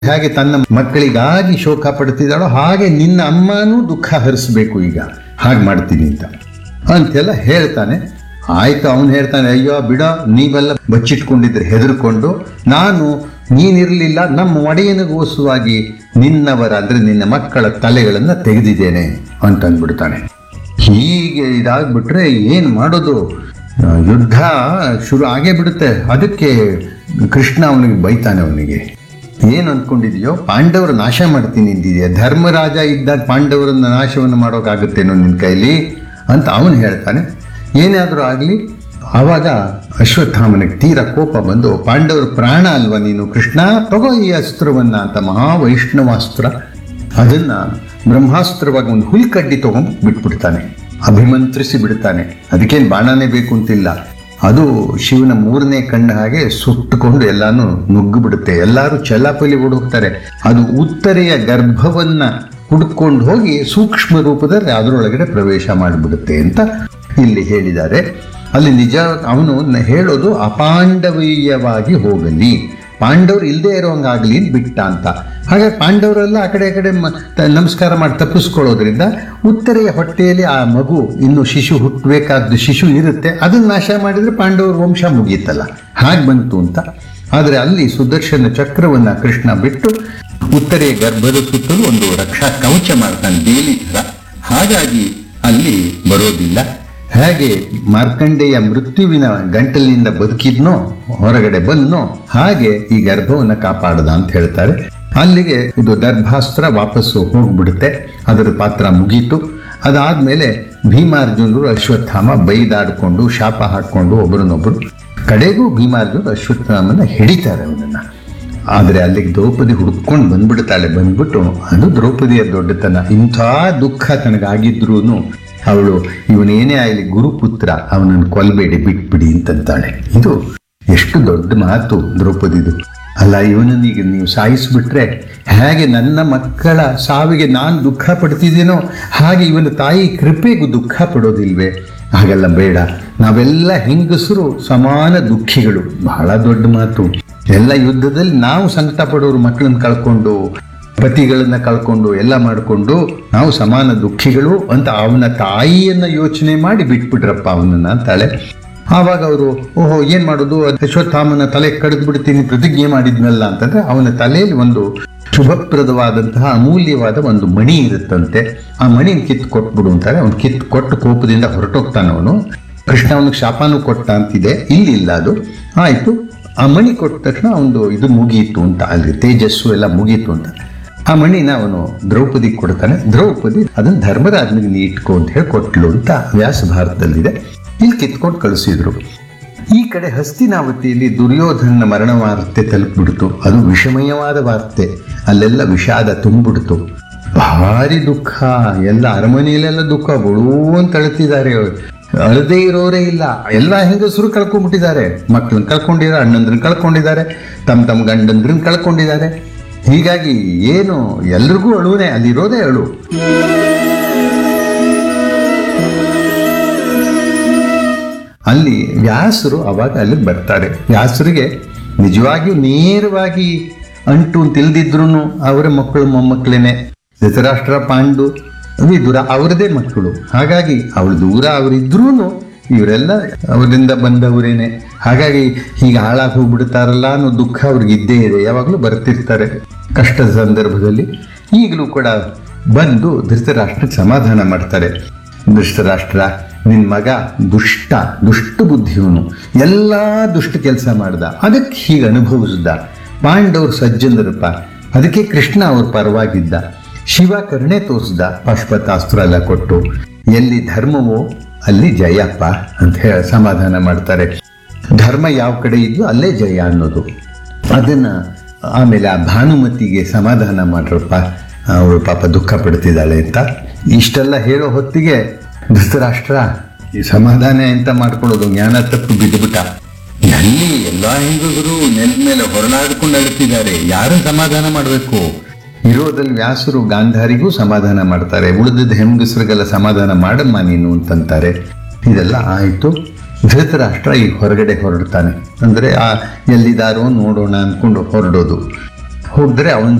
ಹೇಗೆ ತನ್ನ ಮಕ್ಕಳಿಗಾಗಿ ಶೋಕ ಪಡ್ತಿದ್ದಾಳೋ ಹಾಗೆ ನಿನ್ನ ಅಮ್ಮನೂ ದುಃಖ ಹರಿಸ್ಬೇಕು ಈಗ ಹಾಗೆ ಮಾಡ್ತೀನಿ ಅಂತ ಅಂತೆಲ್ಲ ಹೇಳ್ತಾನೆ ಆಯ್ತು ಅವನು ಹೇಳ್ತಾನೆ ಅಯ್ಯೋ ಬಿಡ ನೀವೆಲ್ಲ ಬಚ್ಚಿಟ್ಕೊಂಡಿದ್ರೆ ಹೆದರ್ಕೊಂಡು ನಾನು ನೀನಿರಲಿಲ್ಲ ನಮ್ಮ ಒಡೆಯನಿಗೋಸ್ಕರವಾಗಿ ನಿನ್ನವರ ಅಂದ್ರೆ ನಿನ್ನ ಮಕ್ಕಳ ತಲೆಗಳನ್ನ ತೆಗೆದಿದ್ದೇನೆ ಅಂತ ಅಂದ್ಬಿಡ್ತಾನೆ ಹೀಗೆ ಇದಾಗ್ಬಿಟ್ರೆ ಏನ್ ಮಾಡೋದು ಆ, ಯುದ್ಧ ಶುರು ಆಗೇ ಬಿಡುತ್ತೆ ಅದಕ್ಕೆ ಕೃಷ್ಣ ಅವನಿಗೆ ಬೈತಾನೆ ಅವನಿಗೆ ಏನು ಅಂದ್ಕೊಂಡಿದ್ಯೋ ಪಾಂಡವರ ನಾಶ ಮಾಡ್ತೀನಿ ಅಂದಿದೆಯಾ ಧರ್ಮರಾಜ ಇದ್ದಾಗ ಪಾಂಡವರನ್ನ ನಾಶವನ್ನು ಮಾಡೋಕ್ಕಾಗುತ್ತೇನೋ ನಿನ್ನ ಕೈಲಿ ಅಂತ ಅವನು ಹೇಳ್ತಾನೆ ಏನಾದರೂ ಆಗಲಿ ಆವಾಗ ಅಶ್ವತ್ಥಾಮನಿಗೆ ತೀರ ಕೋಪ ಬಂದು ಪಾಂಡವರ ಪ್ರಾಣ ಅಲ್ವಾ ನೀನು ಕೃಷ್ಣ ತಗೋ ಈ ಅಸ್ತ್ರವನ್ನ ಅಂತ ಮಹಾವೈಷ್ಣವಾಸ್ತ್ರ ಅದನ್ನ ಬ್ರಹ್ಮಾಸ್ತ್ರವಾಗಿ ಒಂದು ಹುಲ್ಕಡ್ಡಿ ತಗೊಂಡು ಬಿಟ್ಬಿಡ್ತಾನೆ ಅಭಿಮಂತ್ರಿಸಿ ಬಿಡ್ತಾನೆ ಅದಕ್ಕೇನು ಬಾಣನೇ ಬೇಕು ಅಂತಿಲ್ಲ ಅದು ಶಿವನ ಮೂರನೇ ಕಣ್ಣು ಹಾಗೆ ಸುಟ್ಟುಕೊಂಡು ಎಲ್ಲಾನು ನುಗ್ಗು ಬಿಡುತ್ತೆ ಎಲ್ಲರೂ ಚಲಾಪಲಿ ಓಡೋಗ್ತಾರೆ ಅದು ಉತ್ತರೆಯ ಗರ್ಭವನ್ನ ಹುಡ್ಕೊಂಡು ಹೋಗಿ ಸೂಕ್ಷ್ಮ ರೂಪದಲ್ಲಿ ಅದರೊಳಗಡೆ ಪ್ರವೇಶ ಮಾಡಿಬಿಡುತ್ತೆ ಅಂತ ಇಲ್ಲಿ ಹೇಳಿದ್ದಾರೆ ಅಲ್ಲಿ ನಿಜ ಅವನು ನ- ಹೇಳೋದು ಅಪಾಂಡವೀಯವಾಗಿ ಹೋಗಲಿ ಪಾಂಡವರು ಇಲ್ಲದೆ ಇರೋಂಗಾಗ್ಲಿ ಅಂತ ಬಿಟ್ಟ ಅಂತ ಹಾಗೆ ಪಾಂಡವರೆಲ್ಲ ಆ ಕಡೆ ಈ ಕಡೆ ಮ- ತ- ನಮಸ್ಕಾರ ಮಾಡಿ ತಪ್ಪಿಸ್ಕೊಳ್ಳೋದ್ರಿಂದ ಉತ್ತರೆಯ ಹೊಟ್ಟೆಯಲ್ಲಿ ಆ ಮಗು ಇನ್ನು ಶಿಶು ಹುಟ್ಟಬೇಕಾದ ಶಿಶು ಇರುತ್ತೆ ಅದನ್ನ ನಾಶ ಮಾಡಿದ್ರೆ ಪಾಂಡವರ ವಂಶ ಮುಗೀತಲ್ಲ ಹಾಗೆ ಬಂತು ಅಂತ ಆದರೆ ಅಲ್ಲಿ ಸುದರ್ಶನ ಚಕ್ರವನ್ನ ಕೃಷ್ಣ ಬಿಟ್ಟು ಉತ್ತರೆಯ ಗರ್ಭದ ಸುತ್ತಲೂ ಒಂದು ರಕ್ಷಾ ಕವಚ ಮಾಡ್ತಾನೆ ಬೇಲಿ ಥರ ಹಾಗಾಗಿ ಅಲ್ಲಿ ಬರೋದಿಲ್ಲ ಹೇಗೆ ಮಾರ್ಕಂಡೆಯ ಮೃತ್ಯುವಿನ ಗಂಟಲಿನಿಂದ ಬದುಕಿದ್ನೋ ಹೊರಗಡೆ ಬಂದ್ನೋ ಹಾಗೆ ಈ ಗರ್ಭವನ್ನ ಕಾಪಾಡದ ಅಂತ ಹೇಳ್ತಾರೆ ಅಲ್ಲಿಗೆ ಇದು ಗರ್ಭಾಸ್ತ್ರ ವಾಪಸ್ಸು ಹೋಗ್ಬಿಡುತ್ತೆ ಅದರ ಪಾತ್ರ ಮುಗೀತು ಅದಾದ್ಮೇಲೆ ಭೀಮಾರ್ಜುನರು ಅಶ್ವತ್ಥಾಮ ಬೈದಾಡ್ಕೊಂಡು ಶಾಪ ಹಾಕೊಂಡು ಒಬ್ಬರನ್ನೊಬ್ಬರು ಕಡೆಗೂ ಭೀಮಾರ್ಜುನರು ಅಶ್ವತ್ಥಾಮನ ಹಿಡಿತಾರೆ ಅವನನ್ನ ಆದರೆ ಅಲ್ಲಿಗೆ ದ್ರೌಪದಿ ಹುಡ್ಕೊಂಡು ಬಂದ್ಬಿಡ್ತಾಳೆ ಬಂದ್ಬಿಟ್ಟು ಅದು ದ್ರೌಪದಿಯ ದೊಡ್ಡತನ ಇಂಥ ದುಃಖ ತನಗಾಗಿದ್ರೂ ಅವಳು ಇವನೇನೇ ಆಗಲಿ ಗುರುಪುತ್ರ ಅವನನ್ನು ಕೊಲ್ಬೇಡಿ ಬಿಟ್ಬಿಡಿ ಅಂತಂತಾಳೆ ಇದು ಎಷ್ಟು ದೊಡ್ಡ ಮಾತು ದ್ರೌಪದಿದು ಅಲ್ಲ ಇವನನ್ನೀಗ ನೀವು ಸಾಯಿಸ್ಬಿಟ್ರೆ ಹೇಗೆ ನನ್ನ ಮಕ್ಕಳ ಸಾವಿಗೆ ನಾನು ದುಃಖ ಪಡ್ತಿದ್ದೀನೋ ಹಾಗೆ ಇವನ ತಾಯಿ ಕೃಪೆಗೂ ದುಃಖ ಪಡೋದಿಲ್ವೇ ಹಾಗೆಲ್ಲ ಬೇಡ ನಾವೆಲ್ಲ ಹೆಂಗಸರು ಸಮಾನ ದುಃಖಿಗಳು ಬಹಳ ದೊಡ್ಡ ಮಾತು ಎಲ್ಲ ಯುದ್ಧದಲ್ಲಿ ನಾವು ಸಂಕಟ ಪಡೋರು ಮಕ್ಕಳನ್ನ ಕಳ್ಕೊಂಡು ಪತಿಗಳನ್ನ ಕಳ್ಕೊಂಡು ಎಲ್ಲ ಮಾಡಿಕೊಂಡು ನಾವು ಸಮಾನ ದುಃಖಿಗಳು ಅಂತ ಅವನ ತಾಯಿಯನ್ನ ಯೋಚನೆ ಮಾಡಿ ಬಿಟ್ಬಿಟ್ರಪ್ಪ ಅವನನ್ನ ಅಂತಾಳೆ ಆವಾಗ ಅವರು ಓಹೋ ಏನ್ ಮಾಡೋದು ಅಶ್ವತ್ಥಾಮನ ತಲೆ ಕಡಿದು ಬಿಡ್ತೀನಿ ಪ್ರತಿಜ್ಞೆ ಮಾಡಿದ್ನಲ್ಲ ಅಂತಂದ್ರೆ ಅವನ ತಲೆಯಲ್ಲಿ ಒಂದು ಶುಭಪ್ರದವಾದಂತಹ ಅಮೂಲ್ಯವಾದ ಒಂದು ಮಣಿ ಇರುತ್ತಂತೆ ಆ ಮಣಿನ ಕಿತ್ತು ಕೊಟ್ಬಿಡು ಅಂತಾರೆ ಅವ್ನು ಕಿತ್ತು ಕೊಟ್ಟು ಕೋಪದಿಂದ ಹೊರಟೋಗ್ತಾನೆ ಅವನು ಕೃಷ್ಣ ಅವನಿಗೆ ಶಾಪನೂ ಕೊಟ್ಟ ಅಂತಿದೆ ಇಲ್ಲಿ ಇಲ್ಲ ಅದು ಆಯ್ತು ಆ ಮಣಿ ಕೊಟ್ಟ ತಕ್ಷಣ ಒಂದು ಇದು ಮುಗೀತು ಅಂತ ಅಲ್ಲಿ ತೇಜಸ್ಸು ಎಲ್ಲ ಮುಗೀತು ಅಂತ ಆ ಮಣಿನ ಅವನು ದ್ರೌಪದಿ ಕೊಡ್ತಾನೆ ದ್ರೌಪದಿ ಅದನ್ನ ಧರ್ಮರಾಜನಿಗೆ ನೀ ಇಟ್ಕೊ ಅಂತ ಹೇಳಿ ಕೊಟ್ಲು ಅಂತ ವ್ಯಾಸ ಭಾರತದಲ್ಲಿದೆ ಇಲ್ಲಿ ಕಿತ್ಕೊಂಡು ಕಳಿಸಿದ್ರು ಈ ಕಡೆ ಹಸ್ತಿನಾವತಿಯಲ್ಲಿ ದುರ್ಯೋಧನ ಮರಣ ವಾರ್ತೆ ತಲುಪಿಬಿಡ್ತು ಅದು ವಿಷಮಯವಾದ ವಾರ್ತೆ ಅಲ್ಲೆಲ್ಲ ವಿಷಾದ ತುಂಬಿಡ್ತು ಭಾರಿ ದುಃಖ ಎಲ್ಲ ಅರಮನೆಯಲ್ಲೆಲ್ಲ ದುಃಖ ಬಡೂ ಅಂತ ಅಳ್ತಿದ್ದಾರೆ ಅಳದೇ ಇರೋರೇ ಇಲ್ಲ ಎಲ್ಲ ಹೆಂಗಸರು ಕಳ್ಕೊಂಡ್ಬಿಟ್ಟಿದ್ದಾರೆ ಮಕ್ಕಳನ್ನ ಕಳ್ಕೊಂಡಿದ್ದಾರೆ ಅಣ್ಣಂದ್ರನ್ನ ಕಳ್ಕೊಂಡಿದ್ದಾರೆ ತಮ್ಮ ತಮ್ಮ ಗಂಡಂದ್ರನ್ನ ಕಳ್ಕೊಂಡಿದ್ದಾರೆ ಹೀಗಾಗಿ ಏನು ಎಲ್ರಿಗೂ ಅಳುವನೆ ಅಲ್ಲಿರೋದೇ ಅಳು ಅಲ್ಲಿ ವ್ಯಾಸರು ಅವಾಗ ಅಲ್ಲಿ ಬರ್ತಾರೆ ವ್ಯಾಸರಿಗೆ ನಿಜವಾಗಿಯೂ ನೇರವಾಗಿ ಅಂಟು ಅಂತ ಇಲ್ದಿದ್ರು ಅವರ ಮಕ್ಕಳು ಮೊಮ್ಮಕ್ಕಳೇನೆ ಧೃತರಾಷ್ಟ್ರ ಪಾಂಡು ವಿದುರ ಅವರದೇ ಮಕ್ಕಳು ಹಾಗಾಗಿ ಅವಳು ದೂರ ಅವರಿದ್ರೂ ಇವರೆಲ್ಲ ಅವರಿಂದ ಬಂದವರೇನೆ ಹಾಗಾಗಿ ಹೀಗೆ ಹಾಳಾಗಿ ಹೋಗ್ಬಿಡ್ತಾರಲ್ಲ ಅನ್ನೋ ದುಃಖ ಅವ್ರಿಗೆ ಇದ್ದೇ ಇದೆ ಯಾವಾಗಲೂ ಬರ್ತಿರ್ತಾರೆ ಕಷ್ಟದ ಸಂದರ್ಭದಲ್ಲಿ ಈಗಲೂ ಕೂಡ ಬಂದು ಧೃತರಾಷ್ಟ್ರಕ್ಕೆ ಸಮಾಧಾನ ಮಾಡ್ತಾರೆ ಧೃಷ್ಟರಾಷ್ಟ್ರ ನಿನ್ ಮಗ ದುಷ್ಟ ದುಷ್ಟ ಬುದ್ಧಿಯವನು ಎಲ್ಲ ದುಷ್ಟ ಕೆಲಸ ಮಾಡ್ದ ಅದಕ್ಕೆ ಹೀಗೆ ಅನುಭವಿಸ್ದ ಪಾಂಡವ್ರು ಸಜ್ಜನರಪ್ಪ ಅದಕ್ಕೆ ಕೃಷ್ಣ ಅವ್ರ ಪರವಾಗಿದ್ದ ಶಿವ ಕರುಣೆ ತೋರಿಸ್ದ ಪಾಶ್ಪತಾಸ್ತ್ರ ಎಲ್ಲ ಕೊಟ್ಟು ಎಲ್ಲಿ ಧರ್ಮವೋ ಅಲ್ಲಿ ಜಯಪ್ಪ ಅಂತ ಹೇಳಿ ಸಮಾಧಾನ ಮಾಡ್ತಾರೆ ಧರ್ಮ ಯಾವ ಕಡೆ ಇದೆಯೋ ಅಲ್ಲೇ ಜಯ ಅನ್ನೋದು ಅದನ್ನ ಆಮೇಲೆ ಆ ಭಾನುಮತಿಗೆ ಸಮಾಧಾನ ಮಾಡ್ರಪ್ಪ ಅವಳು ಪಾಪ ದುಃಖ ಪಡ್ತಿದ್ದಾಳೆ ಅಂತ ಇಷ್ಟೆಲ್ಲ ಹೇಳೋ ಹೊತ್ತಿಗೆ ಧೃತರಾಷ್ಟ್ರ ಈ ಸಮಾಧಾನ ಎಂತ ಮಾಡ್ಕೊಳ್ಳೋದು ಜ್ಞಾನ ತಪ್ಪು ಬಿದ್ದುಬಿಟ್ಟ ಎಲ್ಲಿ ಎಲ್ಲಾ ಹೆಂಗಸರು ನೆಲ ಮೇಲೆ ಹೊರಳಾಡ್ಕೊಂಡು ಅಳುತ್ತಿದ್ದಾರೆ ಯಾರು ಸಮಾಧಾನ ಮಾಡಬೇಕು ಇರೋದಲ್ಲಿ ವ್ಯಾಸರು ಗಾಂಧಾರಿಗೂ ಸಮಾಧಾನ ಮಾಡ್ತಾರೆ ಉಳಿದದ ಹೆಂಗಸರಿಗೆಲ್ಲ ಸಮಾಧಾನ ಮಾಡಮ್ಮ ನೀನು ಅಂತಂತಾರೆ ಇದೆಲ್ಲ ಆಯಿತು ಧೃತರಾಷ್ಟ್ರ ಈಗ ಹೊರಗಡೆ ಹೊರಡ್ತಾನೆ ಅಂದರೆ ಆ ಎಲ್ಲಿದಾರೋ ನೋಡೋಣ ಅಂದ್ಕೊಂಡು ಹೊರಡೋದು ಹೋಗಿದ್ರೆ ಅವನ